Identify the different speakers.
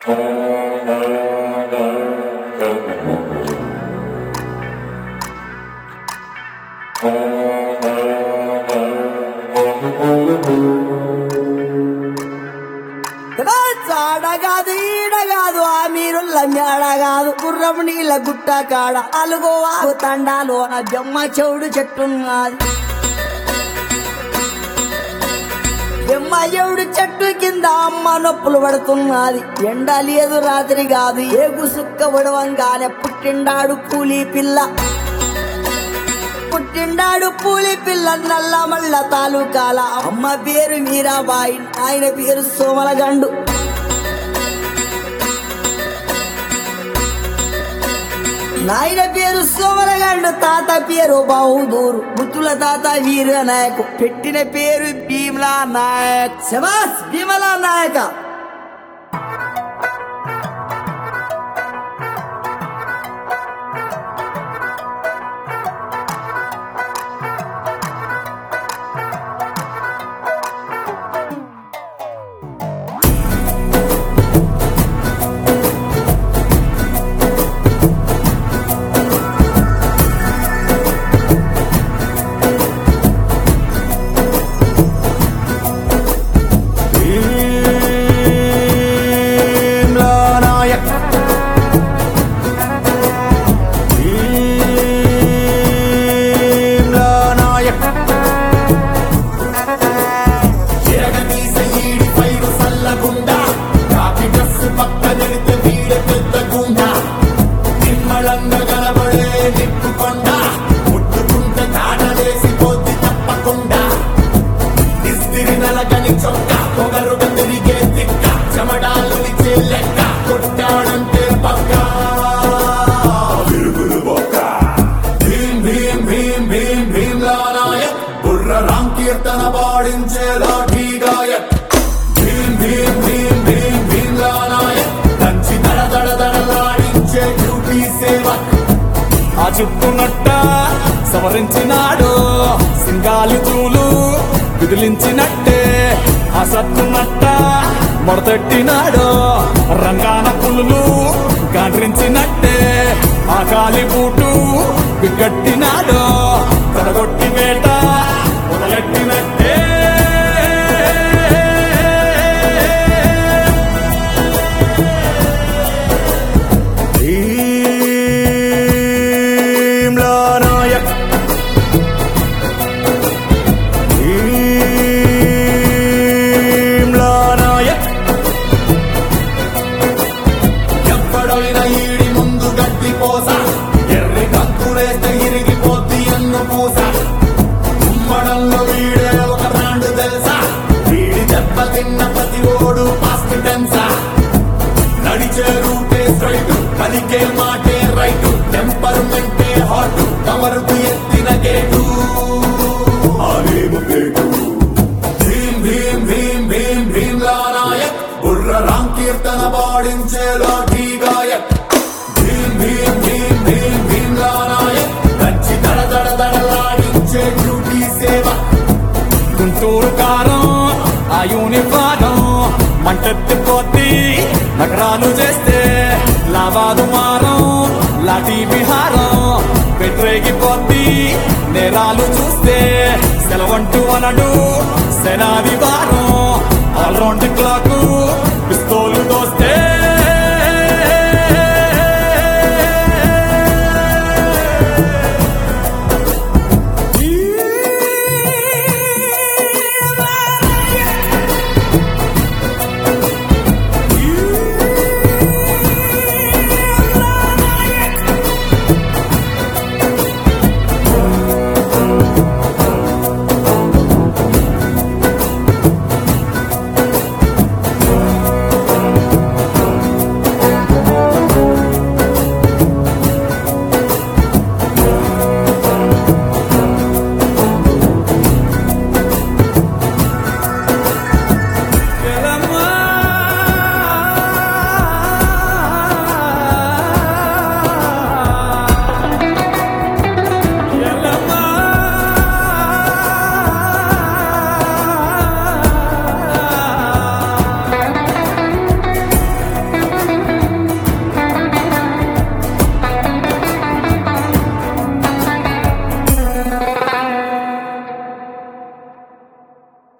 Speaker 1: చాడగాదు ఈడగాదు ఆ మీరుల్ల మేడగాదు గుర్రం నీళ్ళ గుట్ట కాడ అలుగోవాగు తండాలోన బెమ్మ చెవుడు చెట్టున్నది బెమ్మ చెవుడు చెట్టు కింద అమ్మ నొప్పులు పడుతున్నది ఎండ లేదు రాత్రి కాదు ఏగు సుక్క పడవంగానే పుట్టిండాడు కూలీ పిల్ల పుట్టిండాడు పూలి పిల్ల నల్ల మల్ల తాలూకాల అమ్మ పేరు మీరాబాయి ఆయన పేరు సోమలగండు నాయన పేరు సోమలగండు తాత పేరు బహుదూరు ముత్తుల తాత వీర నాయక్ పెట్టిన పేరు భీమలా నాయక్ శబాస్ భీమలా నాయక
Speaker 2: భీమ్లా నాయక్ భీమ్లా నాయక్
Speaker 3: తిరగదీస ఈడి పైరు సల్లగుండా కాకి డ్రస్సు పక్కనెడితే వీడ పెద్ద గుండా నిమ్మళంగా కనబడే నిప్పుకొండ ముట్టుకుంటే తాటలేసి పోద్ది తప్పకుండా ఇస్తిరి నలగని చొక్క పొగరుగా తిరిగే తిక్క చెమడాలనిచే లెక్క కొట్టాడంటే పక్క విరుగుడు బొక్క భీం భీం భీం భీం భీమ్లా నాయక్ బుర్ర రామ్ కీర్తన పాడించే లాఠీ గాయక్ భీం భీం భీం భీం భీమ్లా నాయక్ దంచి దడ దడ దడలాడించే డ్యూటీ సేవక్
Speaker 2: ఆ చుట్టునట్ట సవరించినాడు సింగాలి చూలు విదిలించినట్టే ఆ సత్తునట్ట మొడతట్టినాడు రంగాన పులులు గాండ్రించినట్టే ఆ కాలి బూటు బిగ్గట్టినాడు తడగొట్టి వేట మొదలెట్టినట్టే భీమ్లా నాయక్ భీమ్లా నాయక్
Speaker 3: ఎప్పుడైనా ఈడి ముందు గడ్డి పోస ఎర్రి కంకులేస్తే ఇరిగిపోద్ది ఎన్ను పూస ఉమ్మడంలో వీడే ఒక బ్రాండ్ తెలుసా వీడి దెబ్బ తిన్న ప్రతి ఓడు పాస్ట్ టెన్సా నడిచే రూటే స్ట్రైట్ పలికే మాటే రైట్ టెంపర్మెంటే హాట్ కమరుకు ఎత్తిన గేటు ఆలేము పేటు భీం భీం భీం భీం భీమ్లా నాయక్ బుర్ర రామ్ కీర్తన పాడించే లాఠీ గాయక్ భీం భీం భీం భీం భీమ్లా నాయక్ కంచి దడ దడ దడలాడించే డ్యూటీ సేవ
Speaker 2: గుంటూరు కారం ఆ యూనిఫారం మంటెత్తిపోద్ది నగరాలు చేస్తే లావాదు మారం లాఠీ విహారం పెట్టరేగిపోద్ది నేరాలు చూస్తే సెలవంటూ అనడు